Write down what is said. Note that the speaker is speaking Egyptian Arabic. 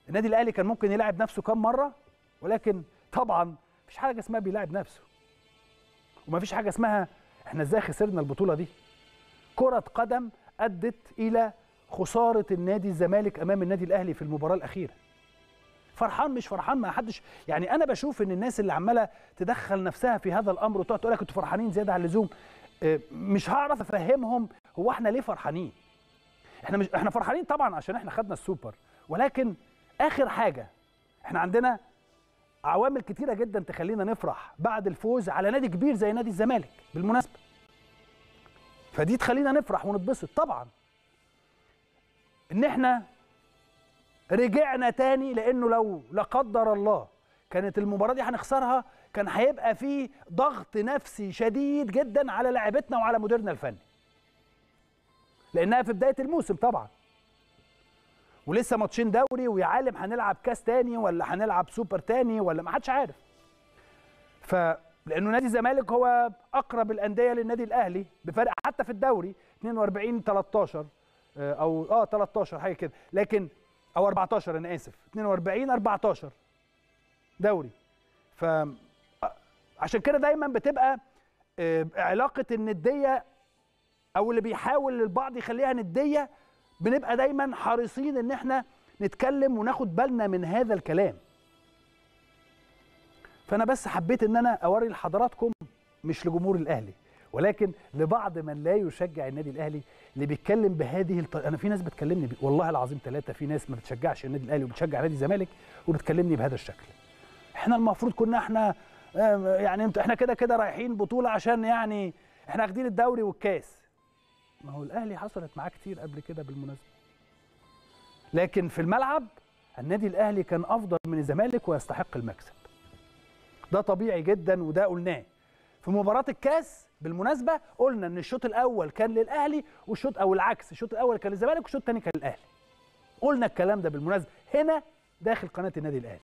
النادي الاهلي كان ممكن يلعب نفسه كام مره ولكن طبعا مفيش حاجه اسمها بيلاعب نفسه ومفيش حاجه اسمها احنا ازاي خسرنا البطوله دي كره قدم ادت الى خساره النادي الزمالك امام النادي الاهلي في المباراه الاخيره فرحان مش فرحان ما حدش يعني انا بشوف ان الناس اللي عماله تدخل نفسها في هذا الامر وتقعد تقول لك انتوا فرحانين زياده عن اللزوم آه، مش هعرف افهمهم هو احنا ليه فرحانين احنا مش احنا فرحانين طبعا عشان احنا خدنا السوبر ولكن اخر حاجه احنا عندنا عوامل كتيره جدا تخلينا نفرح بعد الفوز على نادي كبير زي نادي الزمالك بالمناسبه فدي تخلينا نفرح ونتبسط طبعا ان احنا رجعنا تاني لانه لو لا قدر الله كانت المباراه دي هنخسرها كان هيبقى في ضغط نفسي شديد جدا على لاعبتنا وعلى مديرنا الفني لانها في بدايه الموسم طبعا ولسه ماتشين دوري ويا عالم هنلعب كاس تاني ولا هنلعب سوبر تاني ولا ما حدش عارف ف لانه نادي الزمالك هو اقرب الانديه للنادي الاهلي بفرق حتى في الدوري 42 13 آه، او اه 13 حاجه كده لكن او 14 انا اسف 42 14 دوري ف عشان كده دايما بتبقى آه، علاقه النديه او اللي بيحاول البعض يخليها نديه بنبقى دايما حريصين ان احنا نتكلم وناخد بالنا من هذا الكلام فانا بس حبيت ان انا اوري لحضراتكم مش لجمهور الاهلي ولكن لبعض من لا يشجع النادي الاهلي اللي بيتكلم بهذه الطريقه انا في ناس بتكلمني بي... والله العظيم ثلاثه في ناس ما بتشجعش النادي الاهلي وبتشجع نادي الزمالك وبتكلمني بهذا الشكل احنا المفروض كنا احنا آه، يعني انت احنا كده كده رايحين بطوله عشان يعني احنا واخدين الدوري والكاس ما هو الاهلي حصلت معاه كتير قبل كده بالمناسبه لكن في الملعب النادي الاهلي كان افضل من الزمالك ويستحق المكسب ده طبيعي جدا وده قلناه في مباراه الكاس بالمناسبه قلنا ان الشوط الاول كان للاهلي والشوط او العكس الشوط الاول كان للزمالك والشوط الثاني كان للاهلي قلنا الكلام ده بالمناسبه هنا داخل قناه النادي الاهلي